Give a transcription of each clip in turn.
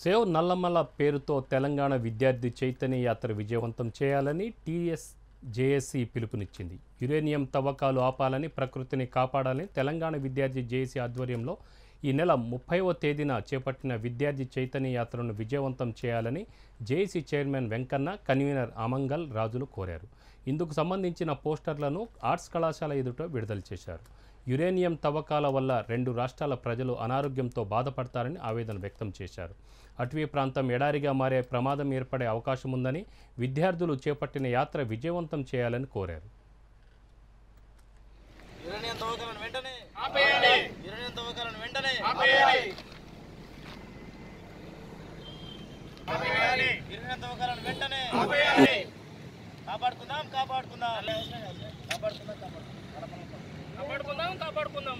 save Nallamala పేరుతో తెలంగాణ విద్యార్థి చైతన్య యాత్ర విజయవంతం చేయాలని టీఎస్ జేఏసీ పిలుపునిచ్చింది యురేనియం తవ్వకాలు ఆపాలని ప్రకృతిని కాపాడాలని తెలంగాణ విద్యార్థి జేఏసీ ఆధ్వర్యంలో ఈ నెల ముప్పైవ తేదీన చేపట్టిన విద్యార్థి చైతన్య యాత్రను విజయవంతం చేయాలని JAC chairman Venkanna convener Amangal Rajulu కోరారు ఇందుకు సంబంధించిన పోస్టర్లను ఆర్ట్స్ కళాశాల ఎదుట విడుదల చేశారు యురేనియం తవ్వకాల వల్ల రెండు రాష్ట్రాల ప్రజలు అనారోగ్యంతో బాధపడతారని ఆవేదన వ్యక్తం చేశారు అటవీ ప్రాంతం ఎడారిగా మారే ప్రమాదం ఏర్పడే అవకాశం ఉందని విద్యార్థులు చేపట్టిన యాత్ర విజయవంతం చేయాలని కోరారు యురేనియం తవ్వకాలను వెంటనే ఆపేయాలి యురేనియం తవ్వకాలను వెంటనే ఆపేయాలి ఆపేయాలి యురేనియం తవ్వకాలను వెంటనే ఆపేయాలి కాపాడుకుందాం కాపాడుకుందాం కాపాడుకుందాం కాపాడుకుందాం కాపాడుకుందాం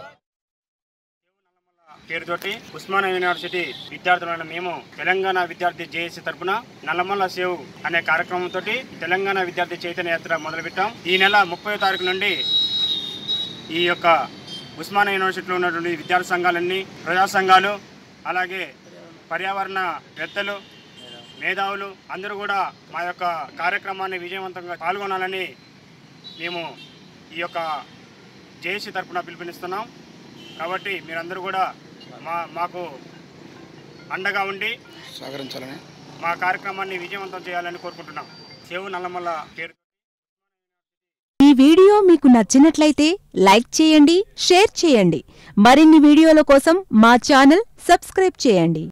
పేరుతోటి ఉస్మానియా యూనివర్సిటీ విద్యార్థులైన మేము తెలంగాణ విద్యార్థి జేఏసీ తరపున నల్లమల్ల సేవ్ అనే కార్యక్రమంతో తెలంగాణ విద్యార్థి చైతన్య యాత్ర మొదలుపెట్టాం ఈ నెల ముప్పై తారీఖు నుండి ఈ యొక్క ఉస్మానియా యూనివర్సిటీలో ఉన్నటువంటి విద్యార్థి సంఘాలన్నీ ప్రజా సంఘాలు అలాగే పర్యావరణ వేత్తలు మేధావులు అందరూ కూడా మా యొక్క కార్యక్రమాన్ని విజయవంతంగా పాల్గొనాలని మేము ఈ యొక్క జేఏసీ తరపున పిలుపునిస్తున్నాం కాబట్టి మీరందరూ కూడా మా మాకు అండగా ఉండి సహకరించాలని మా కార్యక్రమాన్ని విజయవంతం చేయాలని కోరుకుంటున్నాం సేవు నల్లమల్ల పేరు ఈ వీడియో మీకు నచ్చినట్లయితే లైక్ చేయండి షేర్ చేయండి మరిన్ని వీడియోల కోసం మా ఛానల్ సబ్స్క్రైబ్ చేయండి